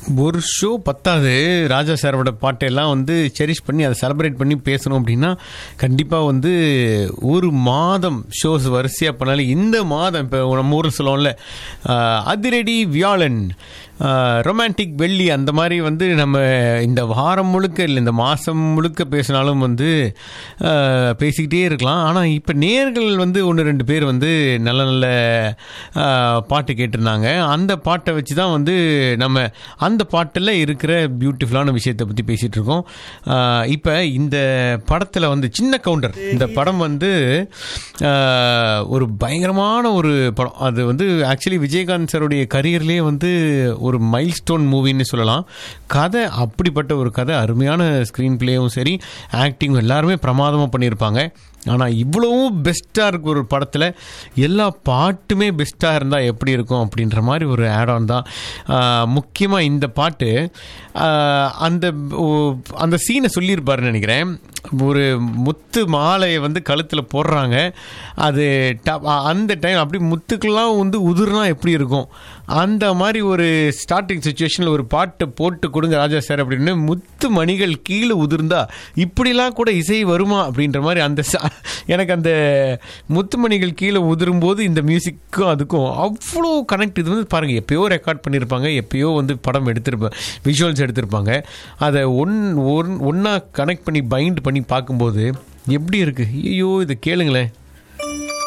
ஒரு ஷோ பத்தாது ராஜா சாரோட பாட்டெல்லாம் வந்து செரிஷ் பண்ணி அதை செலிப்ரேட் பண்ணி பேசணும் அப்படின்னா கண்டிப்பாக வந்து ஒரு மாதம் ஷோஸ் வரிசையாக பண்ணாலும் இந்த மாதம் இப்போ நம்ம ஊரில் சொல்லுவோம்ல ஆஹ், அதிரடி வியாழன் ரொமான்டிக் வெள்ளி அந்த மாதிரி வந்து நம்ம இந்த வாரம் முழுக்க இல்லை இந்த மாதம் முழுக்க பேசினாலும் வந்து ஆஹ், பேசிக்கிட்டே இருக்கலாம் ஆனால் இப்போ நேர்கள் வந்து ஒன்று ரெண்டு பேர் வந்து நல்ல நல்ல ஆஹ், பாட்டு கேட்டிருந்தாங்க அந்த பாட்டை வச்சு தான் வந்து நம்ம அந்த பாட்டில் இருக்கிற பியூட்டிஃபுல்லான விஷயத்தை பற்றி பேசிகிட்டு இருக்கோம் இப்போ இந்த படத்தில் வந்து சின்ன கவுண்டர் இந்த படம் வந்து ஆஹ், ஒரு பயங்கரமான ஒரு படம் அது வந்து ஆக்சுவலி விஜயகாந்த் சாருடைய கரியர்லேயே வந்து ஒரு மைல் ஸ்டோன் மூவின்னு சொல்லலாம் கதை அப்படிப்பட்ட ஒரு கதை அருமையான ஸ்க்ரீன் பிளேயும் சரி ஆக்டிங்கும் எல்லாருமே பிரமாதமாக பண்ணியிருப்பாங்க ஆனால் இவ்வளவும் பெஸ்ட்டாக இருக்கு ஒரு படத்தில் எல்லா பாட்டுமே பெஸ்ட்டாக இருந்தால் எப்படி இருக்கும் அப்படின்ற மாதிரி ஒரு ஆட் தான் முக்கியமாக இந்த பாட்டு ஆஹ், அந்த ஓ- அந்த சீனை சொல்லியிருப்பாருன்னு நினைக்கிறேன் ஒரு முத்து மாலையை வந்து கழுத்தில் போடுறாங்க அது ட- அந்த டைம் அப்படி முத்துக்கெல்லாம் வந்து உதிர்னா எப்படி இருக்கும் அந்த மாதிரி ஒரு ஸ்டார்டிங் சுச்சுவேஷனில் ஒரு பாட்டை போட்டு கொடுங்க ராஜா சார் அப்படின்னு முத்து மணிகள் கீழே உதிர்ந்தா இப்படிலாம் கூட இசை வருமா அப்படின்ற மாதிரி அந்த ச- எனக்கு அந்த முத்துமணிகள் கீழே உதிரும்போது இந்த மியூசிக்கும் அதுக்கும் அவ்வளோ கனெக்ட் இது வந்து பாருங்கள் எப்பயோ ரெக்கார்ட் பண்ணியிருப்பாங்க எப்பயோ வந்து படம் எடுத்திருப்பாங்க விஷுவல்ஸ் எடுத்திருப்பாங்க அதை ஒன் ஒன் ஒன்றா கனெக்ட் பண்ணி பைண்ட் பண்ணி பார்க்கும்போது எப்படி இருக்குது ஐயோ இதை கேளுங்களேன்